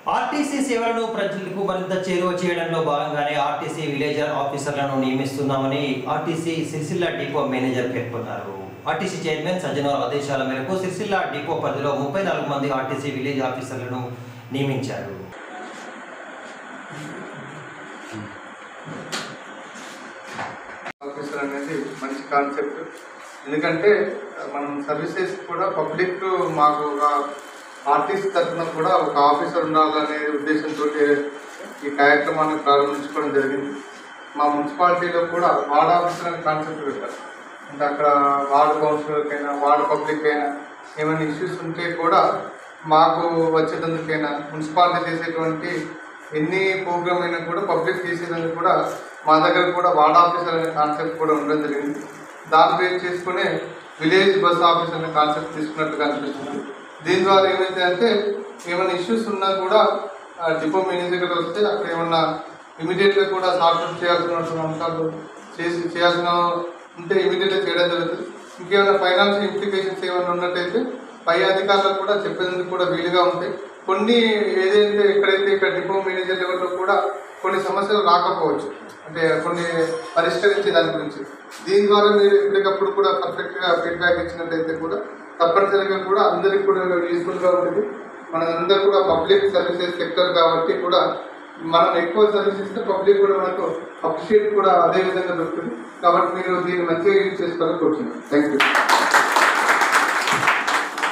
RTC సేవలను ప్రజలకు మరింత చేరువ చేయడంలో భాగంగానే ఆర్టీసీ విలేజర్ ఆఫీసర్లను నియమిస్తున్నామని ఆర్టీసీ సిరిసిల్ల డిపో మేనేజర్ పేర్కొన్నారు ఆర్టీసీ చైర్మన్ సజ్జనోర్ ఆదేశాల మేరకు సిరిసిల్ల డిపో పరిధిలో ముప్పై నాలుగు మంది ఆర్టీసీ విలేజ్ ఆఫీసర్లను నియమించారు ఆఫీసర్ అనేది మంచి కాన్సెప్ట్ ఎందుకంటే మనం సర్వీసెస్ కూడా పబ్లిక్ మాకు ఒక ఆర్టిస్ట్ తరఫున కూడా ఒక ఆఫీసర్ ఉండాలనే ఉద్దేశంతో ఈ కార్యక్రమాన్ని ప్రారంభించుకోవడం జరిగింది మా మున్సిపాలిటీలో కూడా వార్డ్ ఆఫీసర్ అనే కాన్సెప్ట్ పెట్టారు అంటే అక్కడ వార్డు కౌన్సిలర్కైనా వార్డు పబ్లిక్ అయినా ఏమైనా ఇష్యూస్ ఉంటే కూడా మాకు వచ్చేటందుకైనా మున్సిపాలిటీ చేసేటువంటి ఎన్ని ప్రోగ్రామ్ అయినా కూడా పబ్లిక్ చేసేందుకు కూడా మా దగ్గర కూడా వార్డ్ ఆఫీసర్ అనే కాన్సెప్ట్ కూడా ఉండడం జరిగింది దాన్ని బేస్ చేసుకునే విలేజ్ బస్ ఆఫీస్ అనే కాన్సెప్ట్ తీసుకున్నట్టుగా అనిపిస్తుంది దీని ద్వారా ఏమైతే అంటే ఏమైనా ఇష్యూస్ ఉన్నా కూడా ఆ డిపో మేనేజర్ గారు వస్తే అక్కడ ఏమన్నా ఇమీడియట్గా కూడా సార్ట్ అవుట్ చేయాల్సిన అంశాలు చేసి చేయాల్సిన ఉంటే ఇమీడియట్గా చేయడం జరుగుతుంది ఇంకేమైనా ఫైనాన్షియల్ ఇంప్లికేషన్స్ ఏమైనా ఉన్నట్టయితే పై అధికారులకు కూడా చెప్పేందుకు కూడా వీలుగా ఉంటాయి కొన్ని ఏదైతే ఎక్కడైతే ఇక్కడ డిపో మేనేజర్ లెవెల్లో కూడా కొన్ని సమస్యలు రాకపోవచ్చు అంటే కొన్ని పరిష్కరించే దాని గురించి దీని ద్వారా మీరు ఎప్పటికప్పుడు కూడా పర్ఫెక్ట్గా ఫీడ్బ్యాక్ ఇచ్చినట్టయితే కూడా తప్పనిసరిగా కూడా అందరికీ కూడా యూస్ఫుల్గా ఉంటుంది మనందరూ కూడా పబ్లిక్ సర్వీసెస్ సెక్టర్ కాబట్టి కూడా మనం ఎక్కువ సర్వీస్ ఇస్తే పబ్లిక్ కూడా మనకు అప్రిషియేట్ కూడా అదే విధంగా దొరుకుతుంది కాబట్టి మీరు దీన్ని మంచిగా యూజ్ చేసుకోవాలని కోరుతున్నాను థ్యాంక్ యూ